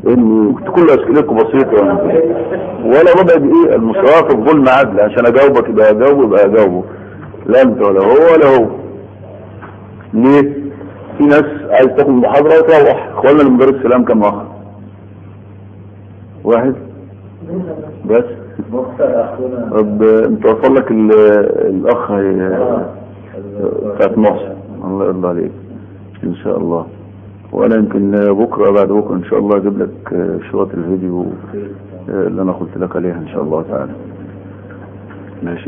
ان كل اسئلتكم بسيطه ولا ربع دقيقه المساواة في الظلم عدل عشان اجاوبك يبقى اجاوب يبقى اجاوبه لا انت ولا هو ولا هو ليه؟ في ناس عايز تاخد محاضره وتروح اخواننا المدرس سلام كم اخ؟ واحد بس طب انت وصل لك ال- الاخ هي- بتاعت مصر الله يرضى عليك ان شاء الله وانا يمكن بكره بعد بكره ان شاء الله اجيب لك شوط الفيديو اللي انا قلت لك عليها ان شاء الله تعالى ماشي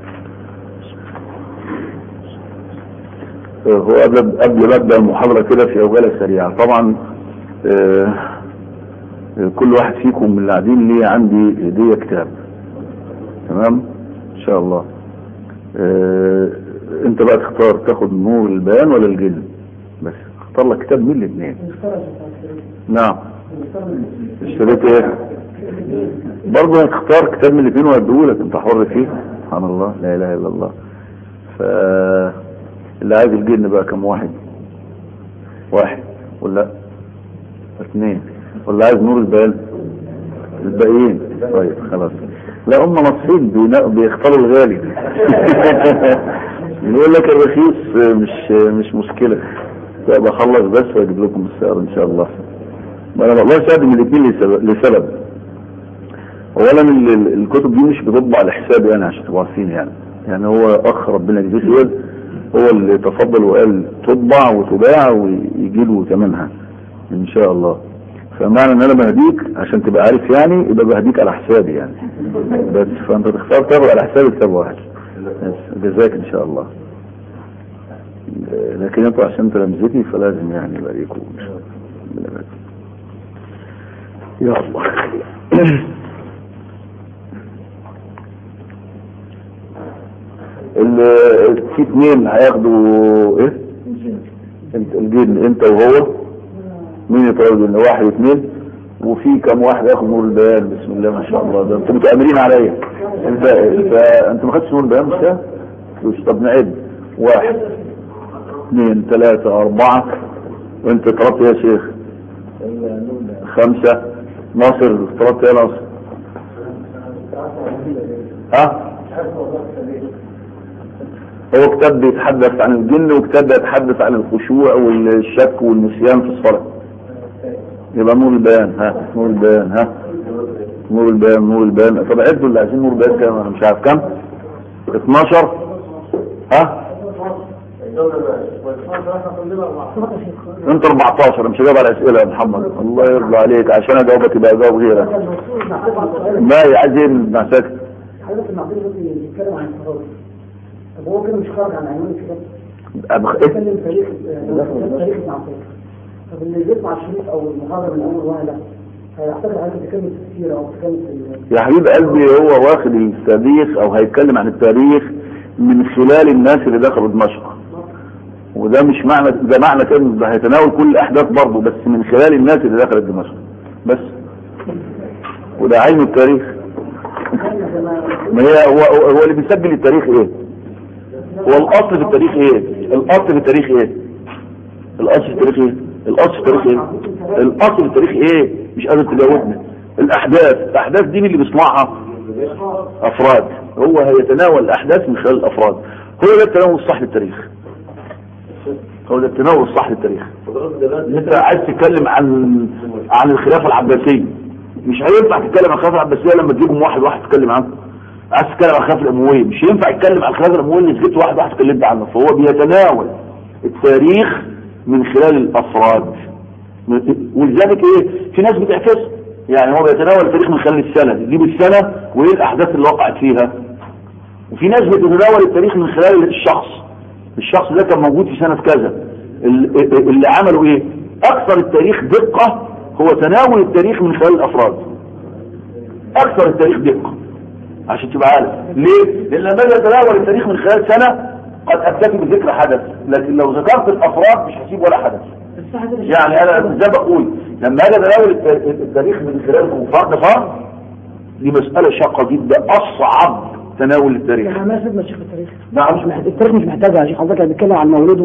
هو قبل قبل ما ابدا المحاضره كده في اوجاله سريعه طبعا آه، كل واحد فيكم من اللي قاعدين ليه عندي هديه كتاب تمام ان شاء الله آه، انت بقى تختار تاخد نور البيان ولا الجن بس اختار لك كتاب من الاثنين نعم اشتريت ايه برضه تختار كتاب من الاثنين وهديهولك انت حر فيه سبحان الله لا اله الا الله ف اللي عايز الجن بقى كم واحد واحد ولا اثنين ولا عايز نور البيان الباقيين طيب خلاص لا هم نصيب بينا- بيختاروا الغالي يقول لك الرخيص مش مش مشكلة لا بخلص بس واجيب لكم السعر ان شاء الله ما انا والله شاهد من الاثنين لسبب, لسبب. اولا ال- ال- الكتب دي مش بتطبع على حسابي انا عشان تبقوا عارفين يعني يعني هو اخ ربنا يجزيه خير هو اللي تفضل وقال تطبع وتباع ويجي له ثمنها ان شاء الله فمعنى ان انا بهديك عشان تبقى عارف يعني يبقى بهديك على حسابي يعني بس فانت تختار تاخد على حسابي كتاب واحد بس جزاك ان شاء الله لكن انتوا عشان تلامذتي فلازم يعني يبقى ليكم يا الله ال- في اثنين هياخدوا ايه انت الجن انت وهو مين يطلب ان واحد اثنين وفي كم واحد ياخد نور البيان بسم الله ما شاء الله ده انتوا متامرين عليا انت انت ما خدتش نور البيان مش كده؟ مش طب نعد واحد اثنين ثلاثة أربعة وانت طلبت إيه يا شيخ خمسة ناصر طلبت ايه يا ناصر ها هو كتاب بيتحدث عن الجن وكتاب بيتحدث عن الخشوع والشك والنسيان في الصلاة يبقى نور البيان ها نور البيان ها نور البيان نور البيان طب عدوا اللي عايزين نور البيان كام انا مش عارف كام 12 ها انت 14 أنا مش هجاوب على اسئله يا محمد الله يرضى عليك عشان اجاوبك يبقى اجاوب غيرك ما عايز ايه مع ساكت حضرتك المعطية ممكن يتكلم عن التراث طب هو كده مش خارج عن عنوان الكتاب أبخ... بيتكلم تاريخ آه، تاريخ المعطية طب اللي بيسمع الشريط او المحاضرة من اول وهله هيعتقد حضرتك بتتكلم في السيرة او بتتكلم في يا حبيب قلبي هو واخد التاريخ او هيتكلم عن التاريخ من خلال الناس اللي دخلوا دمشق وده مش معنى ده معنى كده ده هيتناول كل الاحداث برضه بس من خلال الناس اللي دخلت دمشق بس وده عين التاريخ ما هي هو هو هو اللي بيسجل التاريخ ايه هو الاصل في التاريخ ايه الاصل في التاريخ ايه الاصل في التاريخ ايه الاصل في التاريخ ايه الاصل في التاريخ ايه مش قادر تجاوبني الاحداث الاحداث دي مين اللي بيصنعها افراد هو هيتناول الاحداث من خلال الافراد هو ده التناول الصح للتاريخ هو ده التناول الصح للتاريخ انت عايز تتكلم عن عن الخلافه العباسيه مش هينفع تتكلم عن الخلافه العباسيه لما تجيبهم واحد واحد تتكلم عنه عايز تتكلم عن الخلافه الامويه مش ينفع يتكلم عن الخلافه الامويه اللي جبت واحد واحد اتكلمت عنه فهو بيتناول التاريخ من خلال الافراد ولذلك ايه في ناس بتعكس يعني هو بيتناول التاريخ من خلال السنه يجيب السنه وايه الاحداث اللي وقعت فيها وفي ناس بتتناول التاريخ من خلال الشخص الشخص ده كان موجود في سنة كذا ال- اللي عملوا ايه اكثر التاريخ دقة هو تناول التاريخ من خلال الافراد اكثر التاريخ دقة عشان تبقى عارف ليه لان لما اجي اتناول التاريخ من خلال سنة قد اكتفي بذكر حدث لكن لو ذكرت الافراد مش هسيب ولا حدث يعني انا زي ما بقول لما اجي اتناول الت- التاريخ من خلال فرد فرد دي مسألة شاقة جدا اصعب تناول التاريخ يعني ما سيبنا شيخ التاريخ نعم مش محتاج التاريخ مش محتاجها يا شيخ حضرتك بيتكلم عن مولده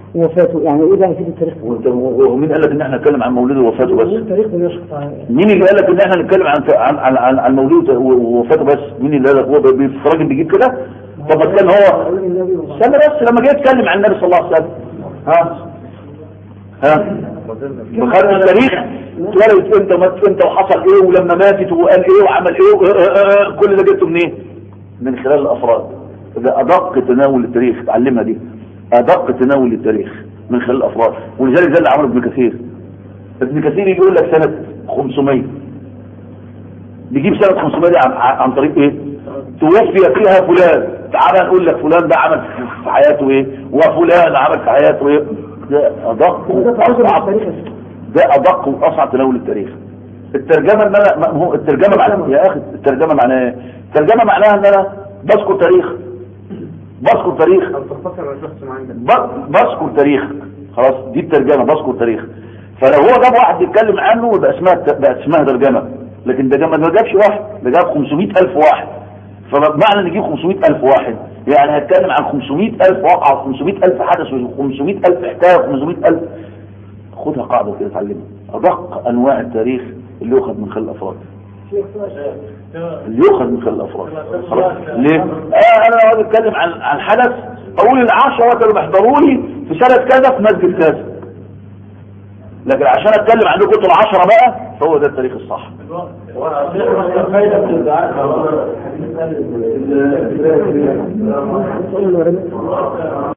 ووفاته يعني ايه بقى يفيد التاريخ وانت ومين قال لك ان احنا نتكلم عن مولده ووفاته بس التاريخ بيشرح عن- مين اللي قال لك ان احنا نتكلم عن عن عن, عن, عن مولده ووفاته بس مين اللي قال لك هو بي- الراجل بيجيب كده طب ما كان هو أقول النبي وبعد- استنى بس لما جه يتكلم عن النبي صلى الله عليه وسلم ها ها بخارج التاريخ اتولدت امتى وماتت امتى وحصل ايه ولما ماتت وقال ايه وعمل ايه و- آه، آه، آه، كل ده جبته منين؟ من خلال الافراد ده ادق تناول التاريخ اتعلمها دي ادق تناول التاريخ من خلال الافراد ولذلك ده اللي عمله ابن كثير ابن كثير يقول لك سنه 500 بيجيب سنه 500 دي عن, عن طريق ايه؟ توفي فيها فلان تعالى نقول لك فلان ده عمل في حياته ايه وفلان عمل في حياته ايه ده ادق وده تعرض واصعب التاريخ ده ادق واصعب تناول التاريخ الترجمه ان انا ما هو الترجمه معناها يا اخي الترجمه معناها ايه الترجمه معناها ان انا بذكر تاريخ بذكر تاريخ تختصر على شخص معين ب- بذكر تاريخ خلاص دي الترجمه بذكر تاريخ فلو هو جاب واحد يتكلم عنه يبقى اسمها بقى اسمها ترجمه لكن ده جاب- ما جابش واحد ده جاب 500000 واحد فمعنى ان يجيب 500000 واحد يعني هيتكلم عن 500000 واقعه و500000 حدث و500000 حكايه و500000 خدها قاعده كده اتعلمها ادق انواع التاريخ اللي يؤخذ من خلال الافراد اللي يؤخذ من خلال الافراد خلاص ليه؟ آه انا لو عايز اتكلم عن عن حدث اقول العشرة كانوا بيحضروا لي في سنه كذا في مسجد كذا لكن عشان اتكلم عن كنت العشرة بقى فهو ده التاريخ الصح الفايدة من الدعاء السؤال اللي ورا-